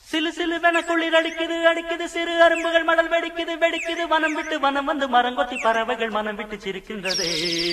சிலு சிலுவென குளிர் அடிக்குது அடிக்குது சிறு அரும்புகள் மடல் வெடிக்குது வெடிக்குது வனம் விட்டு வனம் வந்து மரங்கொத்தி பறவைகள் மனம் விட்டு சிரிக்கின்றதே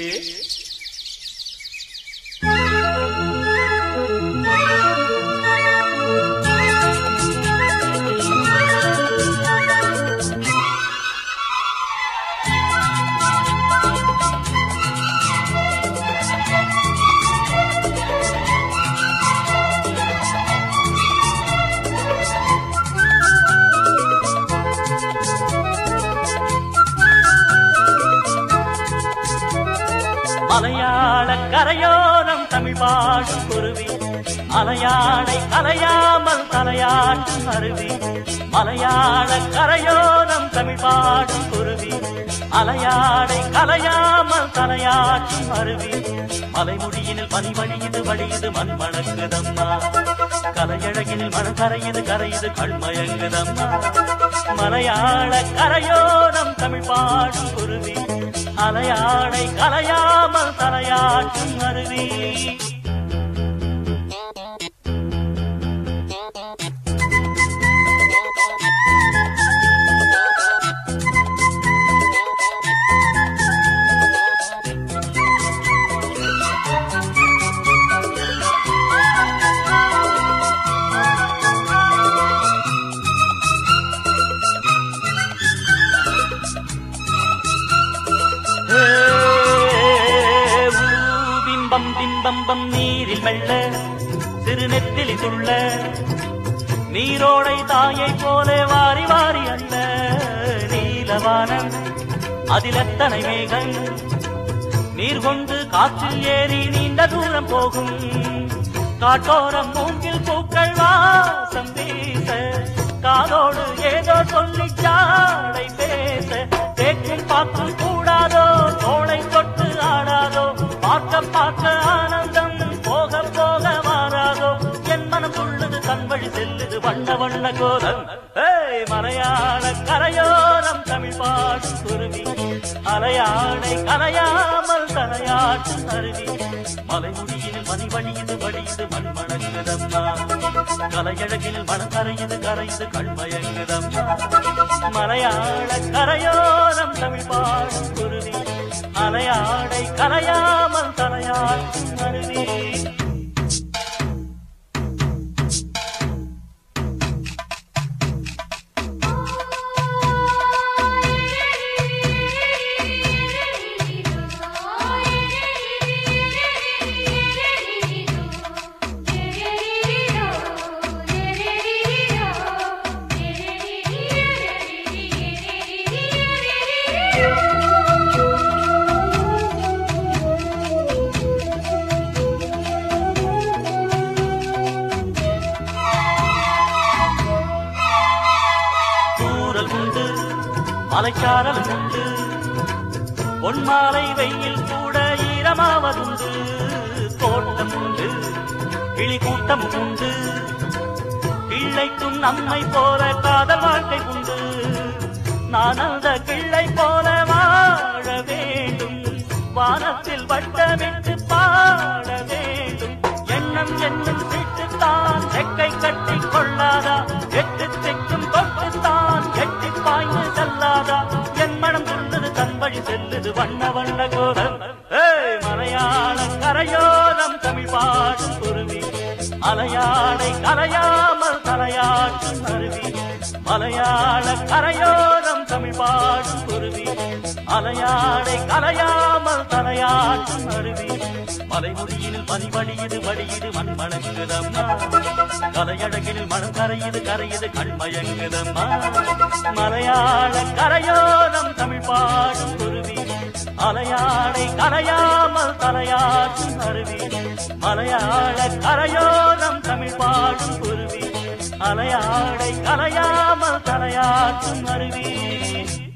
மலையாள கரையோரம் தமிழ் பாடும் குருவி மலையாளை கலையாமல் தலையாட்டும் அருவி மலையாள கரையோரம் தமிழ் பாடும் குருவி மலையாளை கலையாமல் தலையாட்டும் அருவி மலைமுடியினில் பனி வழியுது வழியுது மண் மணக்குதம்மா கலையழகினில் மனம் கரையுது கரையுது கண்மயங்குதம்மா மலையாள கரையோரம் தமிழ் பாடும் குருவி அலையாடை கலையாமல் தலையாட்டும் அருவி ஏ, ஊ, பிம்பம் பிம்பம் பம் நீரில் மெல்ல சிறு நெத்திலி துள்ள நீரோடை தாயை போல வாரி வாரி அல்ல நீலவானம் அதில் எத்தனை மேகம் நீர் கொண்டு காற்றில் ஏறி நீண்ட தூரம் போகும் காட்டோரம் மூங்கில் பூக்கள் வாசம் வீச காதோடு ஏதோ சொல்லி சாடை பேச தேக்கும் பார்க்கும் கூடாதோ தோளை தொட்டு ஆடாதோ பார்க்க பார்க்க ஆனந்தம் போக போக மாறாதோ என் மனம் உள்ளது தன் வழி செல்லுது வண்ண வண்ண கோலம் ஏய் மலையாள கரையோரம் தமிழ் பாடும் குருவி அலையாடை கரையாமல் தலையாட்டும் அருவி மலைமுடியில் மணி வழியுது வழியுது மண் மணங்குதம்மா கலையழகில் மனம் கரையுது கரையுது கண்மயங்குதம்மா மலையாள கரையோரம் தமிழ் பாடும் குருவி அலையாடை கரையாமல் தலையாட்டும் அருவி தூரல் உண்டு மலைச்சாரல் உண்டு பொன்மாலை வெயில் கூட ஈரமாவதுண்டு தோட்டம் உண்டு கிளி கூட்டம் உண்டு கிள்ளைக்கும் நம்மை போல காதல் வாழ்க்கை உண்டு நான் அந்த கிள்ளை போல வாழ வேண்டும் வானத்தில் வட்டமிட்டு பாட வேண்டும் எண்ணம் என்னும் சீட்டுத்தான் செக்கை கட்டி கொள்ளாதா எட்டு திக்கும் தொட்டுத்தான் எட்டி பாய்ந்து செல்லாதா என் மனம் துள்ளது தன் வழி செல்லுது வண்ண வண்ண கோலம் ஏய் மலையாள கரையோரம் தமிழ் பாடும் குருவி அலையாடை கலையாமல் தலையாட்டும் அருவி மலையாள கரையோரம் தமிழ் பாடும் குருவி அலையாடை கலையாமல் தலையாட்டும் அருவி மலைமுடியில் பனி வழியுது வழியுது மண் மணங்குதம்மா கலையழகில் மனம் கரையுது கரையுது கண்மயங்குதம்மா மலையாள கரையோரம் தமிழ் பாடும் குருவி அலையாடை கரையாமல் தலையாட்டும் அருவி மலையாள கரையோரம் தமிழ் பாடும் குருவி அலையாடை கலையாமல் தலையாட்டும் அருவி